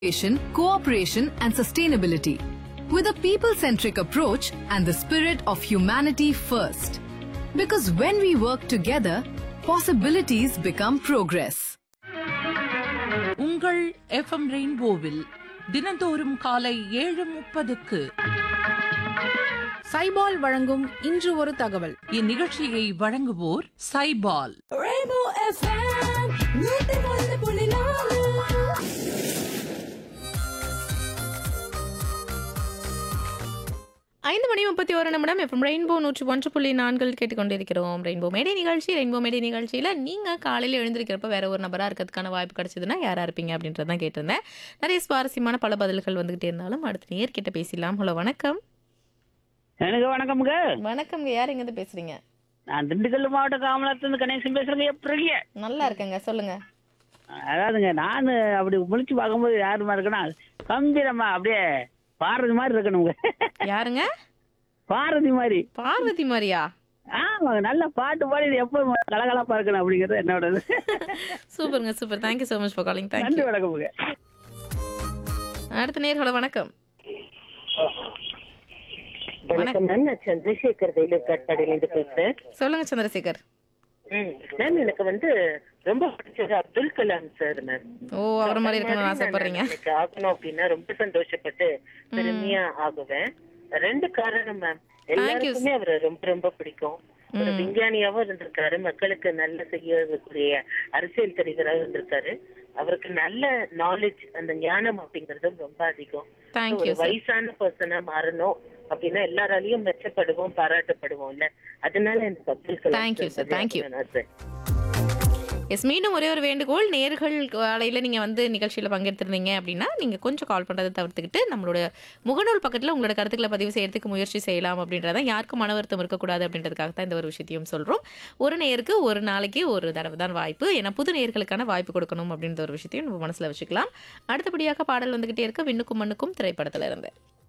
Innovation, cooperation, and sustainability. With a people centric approach and the spirit of humanity first. Because when we work together, possibilities become progress. உங்கள் FM ரெயின்போவில் தினந்தோறும் காலை ஏழு முப்பதுக்கு சைபால் வழங்கும் இன்று ஒரு தகவல் இந்நிகழ்ச்சியை வழங்குவோர் சைபால் Rainbow FM, நூத்தி ஒன்று புள்ளி நாலு. ஐந்து மணி முப்பத்தி ஒரு நிமிடம் எஃப்எம் ரெயின்போ நூற்றி ஒன்று புள்ளி நான்கில் கேட்டுக்கொண்டிருக்கிறோம் ரெயின்போ மேடை நிகழ்ச்சி ரெயின்போ மேடை நிகழ்ச்சியில் நீங்கள் காலையில் எழுந்திருக்கிறப்ப வேற ஒரு நபராக இருக்கிறதுக்கான வாய்ப்பு கிடைச்சதுன்னா யாராக இருப்பீங்க அப்படின்றத தான் கேட்டிருந்தேன் நிறைய சுவாரஸ்யமான பல பதில்கள் வந்துகிட்டே இருந்தாலும் அடுத்து நேர்கிட்ட பேசிடலாம் ஹலோ வணக்கம் எனக்கு வணக்கம்ங்க வணக்கம்ங்க யார் எங்கேருந்து பேசுறீங்க நான் திண்டுக்கல் மாவட்டம் காமலாத்துலேருந்து கணேசன் பேசுறேங்க எப்படி இருக்கீங்க நல்லா இருக்கேங்க சொல்லுங்க அதாவதுங்க நான் அப்படி முழிச்சு பார்க்கும்போது யாருமா இருக்குன்னா கம்பீரமா அப்படியே பாரதி மாதிரி இருக்கணுங்க யாருங்க பாரதி மாதிரி பார்வதி மாதிரியா ஆமாங்க நல்ல பாட்டு பாடி எப்போ கலகலப்பா இருக்கணும் அப்படிங்கிறது என்னோட இது. சூப்பருங்க super thank you so much for calling நன்றி தேங்க்யூ வணக்கமுங்க அடுத்த நேர் ஹலோ வணக்கம் வணக்கம் மேம் நான் சந்திரசேகர் வேலூர் காட்பாடியிலேருந்து பேசுறேன் சொல்லுங்க சந்திரசேகர் ம் மேம் எனக்கு வந்து ரொம்ப பிடிச்சது அப்துல் கலாம் சார் மேம் ஓ அவரை மாதிரி இருக்கணும்னு ஆசைப்படுறீங்க எனக்கு ஆகணும் அப்படின்னா ரொம்ப சந்தோஷப்பட்டு பெருமையா ஆகுவேன் ரெண்டு காரணம் மேம் எல்லாருக்குமே அவரை ரொம்ப ரொம்ப பிடிக்கும் ஒரு விஞ்ஞானியாவும் இருந்திருக்காரு மக்களுக்கு நல்ல செய்யக்கூடிய அரசியல் தலைவராக இருந்திருக்காரு அவருக்கு நல்ல நாலேஜ் அந்த ஞானம் அப்படிங்கறதும் ரொம்ப அதிகம் தேங்க்யூ ஒரு வயசான பர்சனா மாறணும் அப்படின்னா எல்லாராலையும் மெச்சப்படுவோம் பாராட்டப்படுவோம்ல அதனால எனக்கு Abdul Kalam Thank you, sir sir. Thank you. நான் ஆசை. எஸ் மீண்டும் ஒரே ஒரு வேண்டுகோள் நேர்கள் காலையில் நீங்கள் வந்து நிகழ்ச்சியில் பங்கெடுத்திருந்தீங்க அப்படின்னா நீங்கள் கொஞ்சம் கால் பண்ணுறதை தவிர்த்துக்கிட்டு நம்மளோட முகநூல் பக்கத்தில் உங்களோட கருத்துக்களை பதிவு செய்யறதுக்கு முயற்சி செய்யலாம் அப்படின்றத யாருக்கும் மன வருத்தம் இருக்கக்கூடாது அப்படின்றதுக்காக தான் இந்த ஒரு விஷயத்தையும் சொல்கிறோம் ஒரு நேருக்கு ஒரு நாளைக்கு ஒரு தடவை தான் வாய்ப்பு ஏன்னா புது நேர்களுக்கான வாய்ப்பு கொடுக்கணும் அப்படின்ற ஒரு விஷயத்தையும் நம்ம மனசில் வச்சுக்கலாம் அடுத்தபடியாக பாடல் வந்துக்கிட்டே இருக்க விண்ணுக்கும் மண்ணுக்கும் திரைப்படத்தில் இருந்து